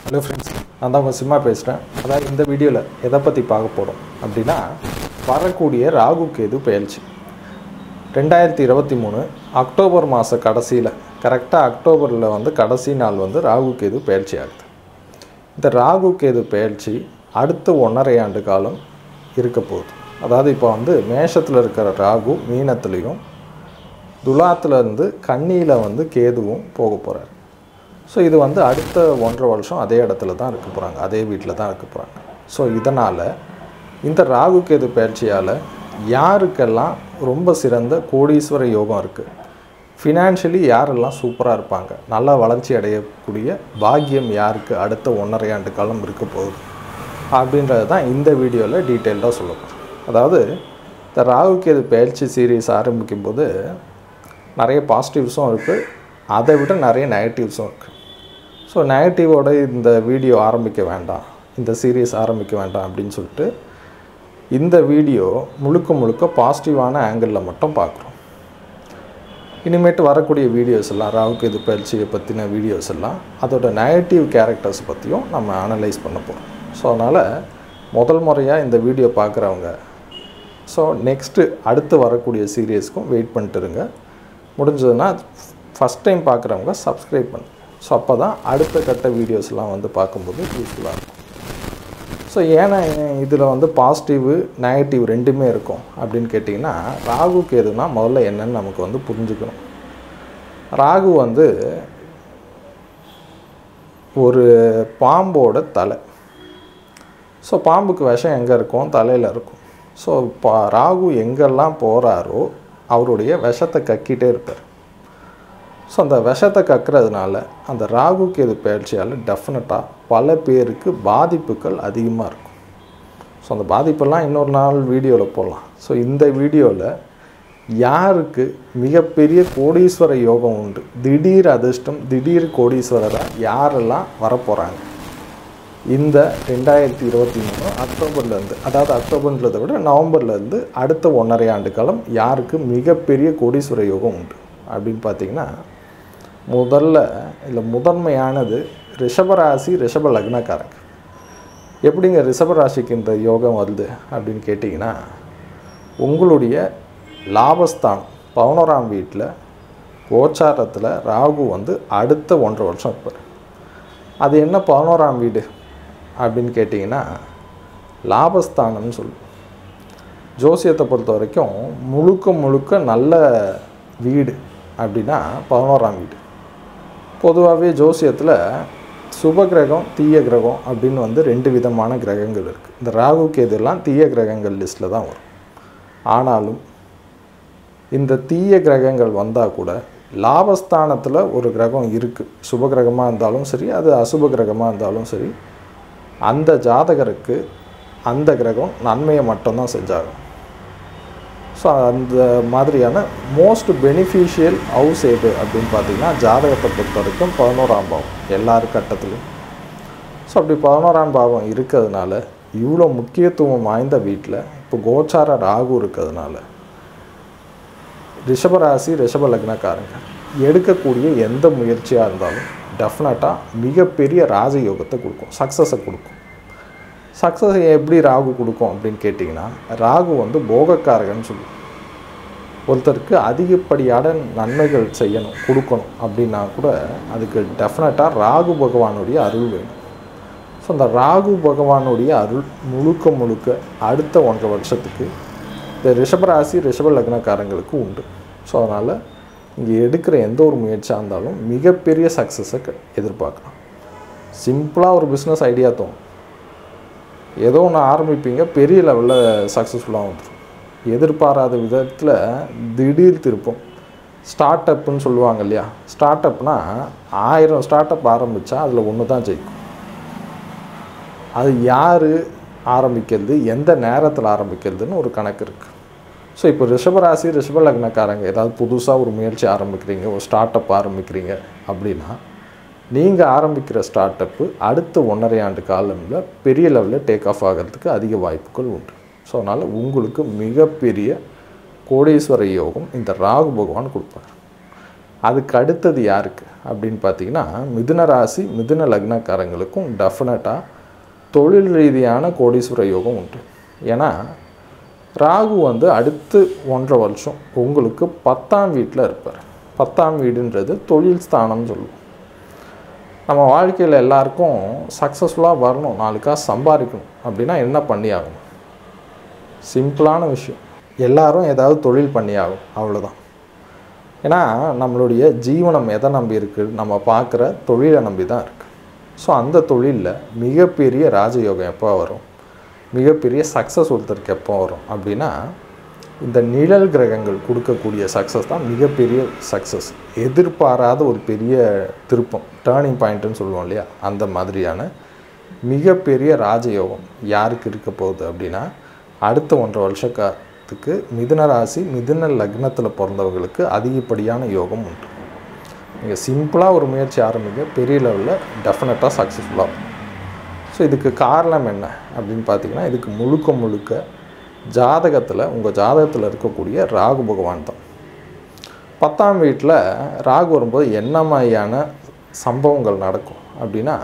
hello friends நான் தான் உங்கள் சிம்மா பேசுகிறேன் அதாவது இந்த வீடியோவில் எதை பற்றி பார்க்க போகிறோம் அப்படின்னா வரக்கூடிய ராகு கேது பயிற்சி ரெண்டாயிரத்தி இருபத்தி மூணு அக்டோபர் மாத கடைசியில் கரெக்டாக அக்டோபரில் வந்து கடைசி நாள் வந்து ராகு கேது பயிற்சி ஆகுது இந்த ராகு கேது பயிற்சி அடுத்த ஒன்றரை ஆண்டு காலம் இருக்க போகுது அதாவது இப்போ வந்து மேஷத்தில் இருக்கிற ராகு மீனத்துலேயும் துலாத்துல இருந்து கன்னியில் வந்து கேதுவும் போக போகிறார் ஸோ இது வந்து அடுத்த ஒன்றரை வருஷம் அதே இடத்துல தான் இருக்க போகிறாங்க அதே வீட்டில் தான் இருக்க போகிறாங்க ஸோ இதனால் இந்த ராகு கேது பயிற்சியால் யாருக்கெல்லாம் ரொம்ப சிறந்த கோடீஸ்வர யோகம் இருக்குது ஃபினான்ஷியலி யாரெல்லாம் சூப்பராக இருப்பாங்க நல்லா வளர்ச்சி அடையக்கூடிய பாக்கியம் யாருக்கு அடுத்த ஒன்றரை ஆண்டு காலம் இருக்க போகுது அப்படின்றது தான் இந்த வீடியோவில் டீட்டெயில்டாக சொல்ல போகிறோம் அதாவது இந்த ராகு கேது பயிற்சி சீரீஸ் ஆரம்பிக்கும் போது நிறைய பாசிட்டிவ்ஸும் இருக்குது அதை விட நிறைய நெகட்டிவ்ஸும் இருக்குது ஸோ நெகட்டிவோட இந்த வீடியோ ஆரம்பிக்க வேண்டாம் இந்த சீரீஸ் ஆரம்பிக்க வேண்டாம் அப்படின்னு சொல்லிட்டு இந்த வீடியோ முழுக்க முழுக்க பாசிட்டிவான ஆங்கிளில் மட்டும் பார்க்குறோம் இனிமேட்டு வரக்கூடிய வீடியோஸ் எல்லாம் ராவுக்கு இது பயிற்சியை பற்றின வீடியோஸ் எல்லாம் அதோட நெகட்டிவ் கேரக்டர்ஸ் பற்றியும் நம்ம அனலைஸ் பண்ண போகிறோம் ஸோ அதனால் முதல் முறையாக இந்த வீடியோ பார்க்குறவங்க ஸோ நெக்ஸ்ட்டு அடுத்து வரக்கூடிய சீரியஸ்க்கும் வெயிட் பண்ணிட்டு இருங்க முடிஞ்சதுன்னா ஃபஸ்ட் டைம் பார்க்குறவங்க சப்ஸ்கிரைப் பண்ணுங்க ஸோ அப்போ தான் அடுத்த கட்ட வீடியோஸ்லாம் வந்து பார்க்கும்போது யூஸ்ஃபுல்லாக இருக்கும் ஸோ ஏன்னா இதில் வந்து பாசிட்டிவ் நெகட்டிவ் ரெண்டுமே இருக்கும் அப்படின்னு கேட்டிங்கன்னா ராகு கேதுனா முதல்ல என்னன்னு நமக்கு வந்து புரிஞ்சுக்கணும் ராகு வந்து ஒரு பாம்போட தலை ஸோ பாம்புக்கு விஷம் எங்கே இருக்கும் தலையில் இருக்கும் ஸோ பா ராகு எங்கெல்லாம் போகிறாரோ அவருடைய விஷத்தை கக்கிட்டே இருப்பார் ஸோ அந்த விஷத்தை கக்கிறதுனால அந்த ராகு கேது பயிற்சியால் டெஃபினட்டாக பல பேருக்கு பாதிப்புகள் அதிகமாக இருக்கும் ஸோ அந்த பாதிப்பெல்லாம் இன்னொரு நாள் வீடியோவில் போடலாம் ஸோ இந்த வீடியோவில் யாருக்கு மிகப்பெரிய கோடீஸ்வர யோகம் உண்டு திடீர் அதிர்ஷ்டம் திடீர் கோடீஸ்வரராக யாரெல்லாம் வரப்போகிறாங்க இந்த ரெண்டாயிரத்தி இருபத்தி மூணு அக்டோபர்லேருந்து அதாவது அக்டோபர்ன்றதை விட நவம்பர்லேருந்து அடுத்த ஒன்றரை ஆண்டு காலம் யாருக்கு மிகப்பெரிய கோடீஸ்வர யோகம் உண்டு அப்படின்னு பார்த்தீங்கன்னா முதல்ல இல்லை முதன்மையானது ரிஷபராசி ரிஷப லக்னக்காரங்க எப்படிங்க ரிஷபராசிக்கு இந்த யோகம் வருது அப்படின்னு கேட்டிங்கன்னா உங்களுடைய லாபஸ்தானம் பதினோராம் வீட்டில் கோச்சாரத்தில் ராகு வந்து அடுத்த ஒன்றரை வருஷம் இருப்பார் அது என்ன பதினோராம் வீடு அப்படின்னு கேட்டிங்கன்னா லாபஸ்தானம்னு சொல்லுவோம் ஜோசியத்தை பொறுத்த வரைக்கும் முழுக்க முழுக்க நல்ல வீடு அப்படின்னா பதினோராம் வீடு பொதுவாகவே ஜோசியத்தில் சுப கிரகம் தீய கிரகம் அப்படின்னு வந்து ரெண்டு விதமான கிரகங்கள் இருக்குது இந்த ராகு கேதுலாம் தீய கிரகங்கள் லிஸ்ட்டில் தான் வரும் ஆனாலும் இந்த தீய கிரகங்கள் வந்தால் கூட லாபஸ்தானத்தில் ஒரு கிரகம் இருக்குது சுப கிரகமாக இருந்தாலும் சரி அது அசுப கிரகமாக இருந்தாலும் சரி அந்த ஜாதகருக்கு அந்த கிரகம் நன்மையை மட்டும்தான் செஞ்சாகும் ஸோ அந்த மாதிரியான மோஸ்ட் பெனிஃபிஷியல் ஹவுஸ் எது அப்படின்னு பார்த்தீங்கன்னா ஜாதகத்தை பொறுத்த வரைக்கும் பதினோராம் பாவம் எல்லார் கட்டத்துலையும் ஸோ அப்படி பதினோராம் பாவம் இருக்கிறதுனால இவ்வளோ முக்கியத்துவம் வாய்ந்த வீட்டில் இப்போ கோச்சார ராகு இருக்கிறதுனால ரிஷபராசி ரிஷப லக்னக்காரங்க எடுக்கக்கூடிய எந்த முயற்சியாக இருந்தாலும் டெஃபினட்டாக மிகப்பெரிய ராஜயோகத்தை கொடுக்கும் சக்ஸஸை கொடுக்கும் சக்ஸஸ் எப்படி ராகு கொடுக்கும் அப்படின்னு கேட்டிங்கன்னா ராகு வந்து போகக்காரகன்னு சொல்லுவோம் ஒருத்தருக்கு அதிகப்படியான நன்மைகள் செய்யணும் கொடுக்கணும் அப்படின்னா கூட அதுக்கு டெஃபினட்டாக ராகு பகவானுடைய அருள் வேணும் ஸோ அந்த ராகு பகவானுடைய அருள் முழுக்க முழுக்க அடுத்த ஒன்றரை வருஷத்துக்கு இந்த ரிஷபராசி ரிஷப லக்னக்காரங்களுக்கு உண்டு ஸோ அதனால் இங்கே எடுக்கிற எந்த ஒரு முயற்சியாக இருந்தாலும் மிகப்பெரிய சக்ஸஸை எதிர்பார்க்கலாம் சிம்பிளாக ஒரு பிஸ்னஸ் ஐடியா தோணும் ஏதோ ஒன்று ஆரம்பிப்பீங்க பெரிய லெவலில் சக்ஸஸ்ஃபுல்லாக வந்துடும் எதிர்பாராத விதத்தில் திடீர் திருப்பம் ஸ்டார்ட் அப்புன்னு சொல்லுவாங்க இல்லையா ஸ்டார்ட் அப்னா ஆயிரம் ஸ்டார்ட் அப் ஆரம்பித்தா அதில் ஒன்று தான் ஜெயிக்கும் அது யார் ஆரம்பிக்கிறது எந்த நேரத்தில் ஆரம்பிக்கிறதுன்னு ஒரு கணக்கு இருக்குது ஸோ இப்போ ரிஷபராசி ரிஷப லக்னக்காரங்க ஏதாவது புதுசாக ஒரு முயற்சி ஆரம்பிக்கிறீங்க ஒரு ஸ்டார்ட் அப் ஆரம்பிக்கிறீங்க அப்படின்னா நீங்கள் ஆரம்பிக்கிற ஸ்டார்ட் அப்பு அடுத்த ஒன்றரை ஆண்டு காலமில் பெரிய லெவலில் டேக் ஆஃப் ஆகிறதுக்கு அதிக வாய்ப்புகள் உண்டு ஸோ அதனால் உங்களுக்கு மிகப்பெரிய கோடீஸ்வர யோகம் இந்த ராகு பகவான் கொடுப்பார் அதுக்கு அடுத்தது யாருக்கு அப்படின்னு பார்த்தீங்கன்னா மிதுன ராசி மிதுன லக்னக்காரங்களுக்கும் டெஃபினட்டாக தொழில் ரீதியான கோடீஸ்வர யோகம் உண்டு ஏன்னா ராகு வந்து அடுத்து ஒன்றரை வருஷம் உங்களுக்கு பத்தாம் வீட்டில் இருப்பார் பத்தாம் வீடுன்றது தொழில் ஸ்தானம்னு சொல்லுவோம் நம்ம வாழ்க்கையில் எல்லாருக்கும் சக்ஸஸ்ஃபுல்லாக வரணும் நாலு காசு சம்பாதிக்கணும் அப்படின்னா என்ன பண்ணி ஆகணும் சிம்பிளான விஷயம் எல்லாரும் ஏதாவது தொழில் பண்ணி ஆகும் அவ்வளோதான் ஏன்னா நம்மளுடைய ஜீவனம் எதை நம்பி இருக்குது நம்ம பார்க்குற தொழிலை நம்பி தான் இருக்குது ஸோ அந்த தொழிலில் மிகப்பெரிய ராஜயோகம் எப்போ வரும் மிகப்பெரிய சக்ஸஸ் ஒருத்தருக்கு எப்போ வரும் அப்படின்னா இந்த நிழல் கிரகங்கள் கொடுக்கக்கூடிய சக்ஸஸ் தான் மிகப்பெரிய சக்ஸஸ் எதிர்பாராத ஒரு பெரிய திருப்பம் டேர்னிங் பாயிண்ட்டுன்னு சொல்லுவோம் இல்லையா அந்த மாதிரியான மிகப்பெரிய ராஜயோகம் யாருக்கு இருக்க போகுது அப்படின்னா அடுத்த ஒன்றரை வருஷ காலத்துக்கு மிதுன ராசி மிதுன லக்னத்தில் பிறந்தவங்களுக்கு அதிகப்படியான யோகம் உண்டு நீங்கள் சிம்பிளாக ஒரு முயற்சி ஆரம்பிங்க பெரிய லெவலில் டெஃபினட்டாக சக்ஸஸ்ஃபுல்லாக ஸோ இதுக்கு காரணம் என்ன அப்படின்னு பார்த்தீங்கன்னா இதுக்கு முழுக்க முழுக்க ஜாதகத்தில் உங்கள் ஜாதகத்தில் இருக்கக்கூடிய ராகு பகவான் தான் பத்தாம் வீட்டில் ராகு வரும்போது என்ன மாதிரியான சம்பவங்கள் நடக்கும் அப்படின்னா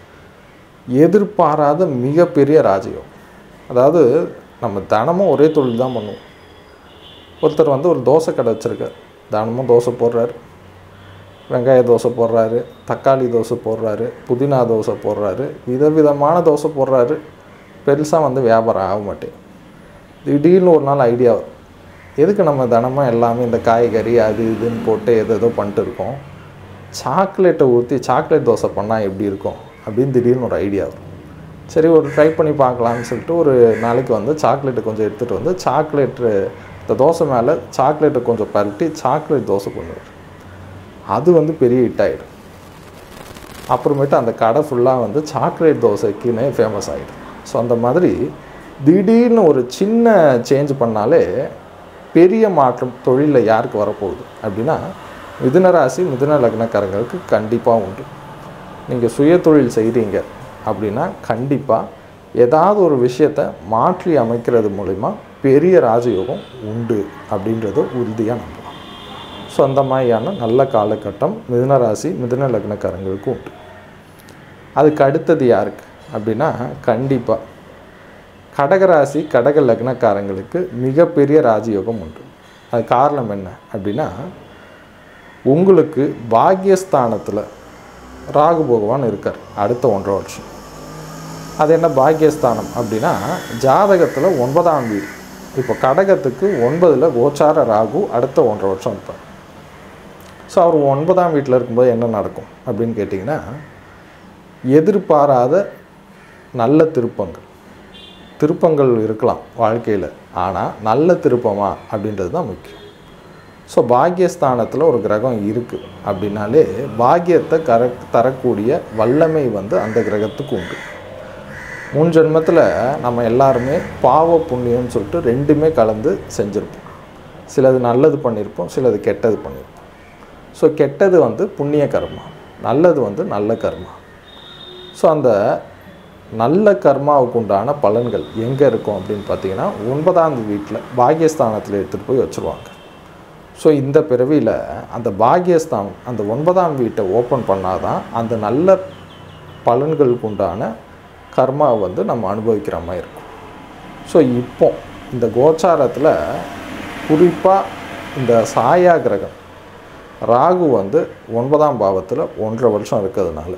எதிர்பாராத மிகப்பெரிய ராஜயோகம் அதாவது நம்ம தினமும் ஒரே தொழில் தான் பண்ணுவோம் ஒருத்தர் வந்து ஒரு தோசை கடை வச்சுருக்கார் தினமும் தோசை போடுறாரு வெங்காய தோசை போடுறாரு தக்காளி தோசை போடுறாரு புதினா தோசை போடுறாரு விதவிதமான தோசை போடுறாரு பெருசாக வந்து வியாபாரம் ஆக மாட்டேன் திடீர்னு ஒரு நாள் ஐடியா வரும் எதுக்கு நம்ம தினமும் எல்லாமே இந்த காய்கறி அது இதுன்னு போட்டு எது ஏதோ பண்ணிட்டு இருக்கோம் சாக்லேட்டை ஊற்றி சாக்லேட் தோசை பண்ணால் எப்படி இருக்கும் அப்படின்னு திடீர்னு ஒரு ஐடியா வரும் சரி ஒரு ட்ரை பண்ணி பார்க்கலான்னு சொல்லிட்டு ஒரு நாளைக்கு வந்து சாக்லேட்டை கொஞ்சம் எடுத்துகிட்டு வந்து சாக்லேட்டு இந்த தோசை மேலே சாக்லேட்டை கொஞ்சம் பரட்டி சாக்லேட் தோசை பண்ணுவார் அது வந்து பெரிய ஹிட் ஆகிடும் அப்புறமேட்டு அந்த கடை ஃபுல்லாக வந்து சாக்லேட் தோசைக்குன்னே ஃபேமஸ் ஆகிடும் ஸோ அந்த மாதிரி திடீர்னு ஒரு சின்ன சேஞ்ச் பண்ணாலே பெரிய மாற்றம் தொழிலில் யாருக்கு வரப்போகுது அப்படின்னா மிதுன ராசி மிதுன லக்னக்காரங்களுக்கு கண்டிப்பாக உண்டு நீங்கள் சுய தொழில் செய்கிறீங்க அப்படின்னா கண்டிப்பாக ஏதாவது ஒரு விஷயத்தை மாற்றி அமைக்கிறது மூலிமா பெரிய ராஜயோகம் உண்டு அப்படின்றத உறுதியாக நம்பலாம் ஸோ அந்த மாதிரியான நல்ல காலகட்டம் மிதுன ராசி மிதுன லக்னக்காரங்களுக்கு உண்டு அதுக்கு அடுத்தது யாருக்கு அப்படின்னா கண்டிப்பாக கடகராசி கடக லக்னக்காரங்களுக்கு மிகப்பெரிய ராஜயோகம் உண்டு அது காரணம் என்ன அப்படின்னா உங்களுக்கு பாக்யஸ்தானத்தில் ராகு பகவான் இருக்கார் அடுத்த ஒன்றரை வருஷம் அது என்ன பாக்யஸ்தானம் அப்படின்னா ஜாதகத்தில் ஒன்பதாம் வீடு இப்போ கடகத்துக்கு ஒன்பதில் கோச்சார ராகு அடுத்த ஒன்றரை வருஷம் இருப்பார் ஸோ அவர் ஒன்பதாம் வீட்டில் இருக்கும்போது என்ன நடக்கும் அப்படின்னு கேட்டிங்கன்னா எதிர்பாராத நல்ல திருப்பங்கள் திருப்பங்கள் இருக்கலாம் வாழ்க்கையில் ஆனால் நல்ல திருப்பமா அப்படின்றது தான் முக்கியம் ஸோ பாக்கியஸ்தானத்தில் ஒரு கிரகம் இருக்குது அப்படின்னாலே பாக்கியத்தை கரெக்ட் தரக்கூடிய வல்லமை வந்து அந்த கிரகத்துக்கு உண்டு முன் ஜென்மத்தில் நம்ம எல்லாருமே பாவ புண்ணியம்னு சொல்லிட்டு ரெண்டுமே கலந்து செஞ்சுருப்போம் சிலது நல்லது பண்ணியிருப்போம் சிலது கெட்டது பண்ணியிருப்போம் ஸோ கெட்டது வந்து புண்ணிய கர்மா நல்லது வந்து நல்ல கர்மா ஸோ அந்த நல்ல கர்மாவுக்கு உண்டான பலன்கள் எங்கே இருக்கும் அப்படின்னு பார்த்தீங்கன்னா ஒன்பதாம் வீட்டில் பாக்கியஸ்தானத்தில் எடுத்துகிட்டு போய் வச்சுருவாங்க ஸோ இந்த பிறவியில் அந்த பாக்கியஸ்தானம் அந்த ஒன்பதாம் வீட்டை ஓப்பன் பண்ணால் தான் அந்த நல்ல பலன்களுக்கு உண்டான கர்மாவை வந்து நம்ம அனுபவிக்கிற மாதிரி இருக்கும் ஸோ இப்போ இந்த கோச்சாரத்தில் குறிப்பாக இந்த சாயா கிரகம் ராகு வந்து ஒன்பதாம் பாவத்தில் ஒன்றரை வருஷம் இருக்கிறதுனால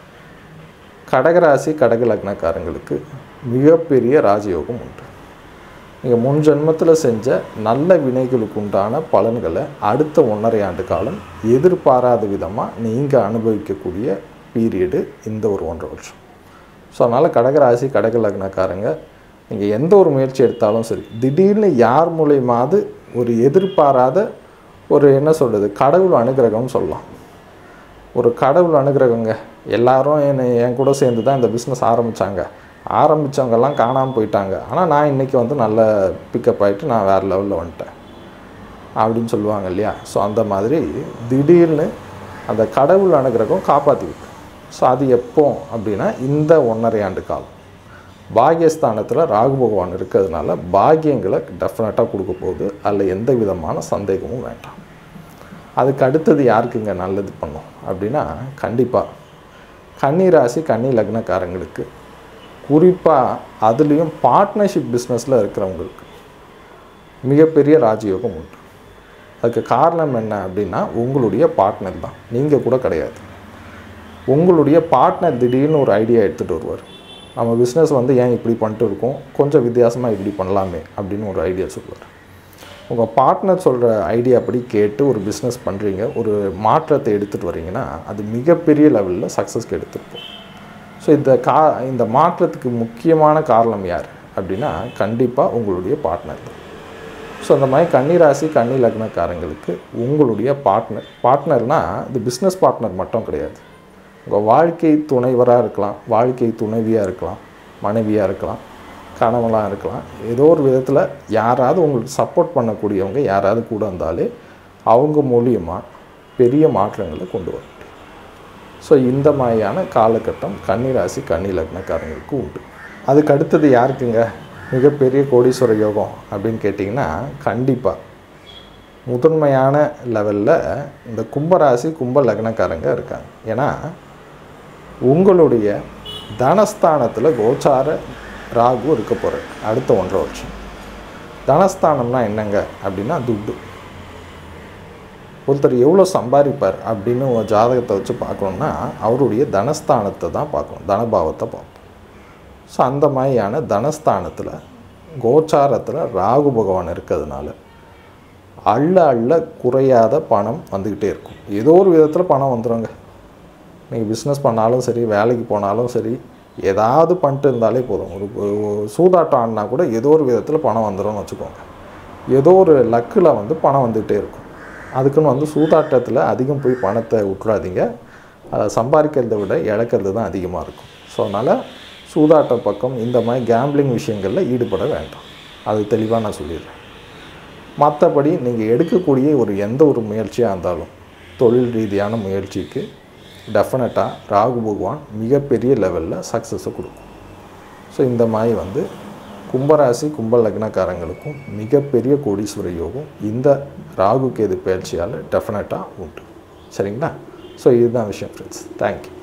கடகராசி கடக லக்னக்காரங்களுக்கு மிகப்பெரிய ராஜயோகம் உண்டு நீங்கள் முன் ஜென்மத்தில் செஞ்ச நல்ல வினைகளுக்கு உண்டான பலன்களை அடுத்த ஒன்றரை ஆண்டு காலம் எதிர்பாராத விதமாக நீங்கள் அனுபவிக்கக்கூடிய பீரியடு இந்த ஒரு ஒன்றரை வருஷம் ஸோ அதனால் கடகராசி கடக லக்னக்காரங்க நீங்கள் எந்த ஒரு முயற்சி எடுத்தாலும் சரி திடீர்னு யார் மூலியமாவது ஒரு எதிர்பாராத ஒரு என்ன சொல்கிறது கடவுள் அனுகிரகம்னு சொல்லலாம் ஒரு கடவுள் அனுகிரகங்க எல்லாரும் என்னை என் கூட சேர்ந்து தான் இந்த பிஸ்னஸ் ஆரம்பித்தாங்க ஆரம்பித்தவங்கெல்லாம் காணாமல் போயிட்டாங்க ஆனால் நான் இன்றைக்கி வந்து நல்ல பிக்கப் ஆகிட்டு நான் வேறு லெவலில் வந்துட்டேன் அப்படின்னு சொல்லுவாங்க இல்லையா ஸோ அந்த மாதிரி திடீர்னு அந்த கடவுள் அனுகிரகம் காப்பாற்றி விட்டு ஸோ அது எப்போ அப்படின்னா இந்த ஒன்றரை ஆண்டு காலம் பாகியஸ்தானத்தில் ராகு பகவான் இருக்கிறதுனால பாக்கியங்களை டெஃபினட்டாக கொடுக்க போகுது அதில் எந்த விதமான சந்தேகமும் வேண்டாம் அதுக்கு அடுத்தது யாருக்குங்க நல்லது பண்ணும் அப்படின்னா கண்டிப்பாக கன்னி ராசி கன்னி லக்னக்காரங்களுக்கு குறிப்பாக அதுலேயும் பார்ட்னர்ஷிப் பிஸ்னஸில் இருக்கிறவங்களுக்கு மிகப்பெரிய ராஜயோகம் உண்டு அதுக்கு காரணம் என்ன அப்படின்னா உங்களுடைய பார்ட்னர் தான் நீங்கள் கூட கிடையாது உங்களுடைய பார்ட்னர் திடீர்னு ஒரு ஐடியா எடுத்துகிட்டு வருவார் நம்ம பிஸ்னஸ் வந்து ஏன் இப்படி பண்ணிட்டு இருக்கோம் கொஞ்சம் வித்தியாசமாக இப்படி பண்ணலாமே அப்படின்னு ஒரு ஐடியா சொல்லுவார் உங்கள் பார்ட்னர் சொல்கிற ஐடியா படி கேட்டு ஒரு பிஸ்னஸ் பண்ணுறீங்க ஒரு மாற்றத்தை எடுத்துகிட்டு வரீங்கன்னா அது மிகப்பெரிய லெவலில் சக்ஸஸ்க்கு எடுத்துகிட்டு போகும் ஸோ இந்த கா இந்த மாற்றத்துக்கு முக்கியமான காரணம் யார் அப்படின்னா கண்டிப்பாக உங்களுடைய பார்ட்னர் தான் ஸோ அந்த மாதிரி கன்னி ராசி கன்னி லக்னக்காரங்களுக்கு உங்களுடைய பார்ட்னர் பார்ட்னர்னால் இது பிஸ்னஸ் பார்ட்னர் மட்டும் கிடையாது உங்கள் வாழ்க்கை துணைவராக இருக்கலாம் வாழ்க்கை துணைவியாக இருக்கலாம் மனைவியாக இருக்கலாம் கணவனாக இருக்கலாம் ஏதோ ஒரு விதத்தில் யாராவது உங்களுக்கு சப்போர்ட் பண்ணக்கூடியவங்க யாராவது கூட இருந்தாலே அவங்க மூலியமாக பெரிய மாற்றங்களை கொண்டு வர முடியும் ஸோ இந்த மாதிரியான காலகட்டம் கன்னிராசி கன்னி லக்னக்காரங்களுக்கு உண்டு அதுக்கு அடுத்தது யாருக்குங்க மிகப்பெரிய கோடீஸ்வர யோகம் அப்படின்னு கேட்டிங்கன்னா கண்டிப்பாக முதன்மையான லெவலில் இந்த கும்பராசி கும்ப லக்னக்காரங்க இருக்காங்க ஏன்னா உங்களுடைய தனஸ்தானத்தில் கோச்சார ராகு இருக்க போகிறார் அடுத்த ஒன்றரை வருஷம் தனஸ்தானம்னா என்னங்க அப்படின்னா துட்டு ஒருத்தர் எவ்வளோ சம்பாதிப்பார் அப்படின்னு உங்கள் ஜாதகத்தை வச்சு பார்க்கணுன்னா அவருடைய தனஸ்தானத்தை தான் பார்க்கணும் தனபாவத்தை பார்ப்போம் ஸோ அந்த மாதிரியான தனஸ்தானத்தில் கோச்சாரத்தில் ராகு பகவான் இருக்கிறதுனால அள்ள அள்ள குறையாத பணம் வந்துக்கிட்டே இருக்கும் ஏதோ ஒரு விதத்தில் பணம் வந்துடுங்க நீங்கள் பிஸ்னஸ் பண்ணாலும் சரி வேலைக்கு போனாலும் சரி ஏதாவது பண்ணிட்டு இருந்தாலே போதும் ஒரு ஒரு சூதாட்டம் ஆடினா கூட ஏதோ ஒரு விதத்தில் பணம் வந்துடும்னு வச்சுக்கோங்க ஏதோ ஒரு லக்கில் வந்து பணம் வந்துகிட்டே இருக்கும் அதுக்குன்னு வந்து சூதாட்டத்தில் அதிகம் போய் பணத்தை விட்டுறாதீங்க அதை சம்பாதிக்கிறத விட இழக்கிறது தான் அதிகமாக இருக்கும் ஸோ அதனால் சூதாட்ட பக்கம் இந்த மாதிரி கேம்பிளிங் விஷயங்களில் ஈடுபட வேண்டாம் அது தெளிவாக நான் சொல்லிடுறேன் மற்றபடி நீங்கள் எடுக்கக்கூடிய ஒரு எந்த ஒரு முயற்சியாக இருந்தாலும் தொழில் ரீதியான முயற்சிக்கு டெஃபினட்டாக ராகு பகவான் மிகப்பெரிய லெவலில் சக்ஸஸை கொடுக்கும் ஸோ இந்த மாதிரி வந்து கும்பராசி கும்ப லக்னக்காரங்களுக்கும் மிகப்பெரிய கோடீஸ்வர யோகம் இந்த ராகு கேது பயிற்சியால் டெஃபினட்டாக உண்டு சரிங்களா ஸோ இதுதான் விஷயம் ஃப்ரெண்ட்ஸ் தேங்க்யூ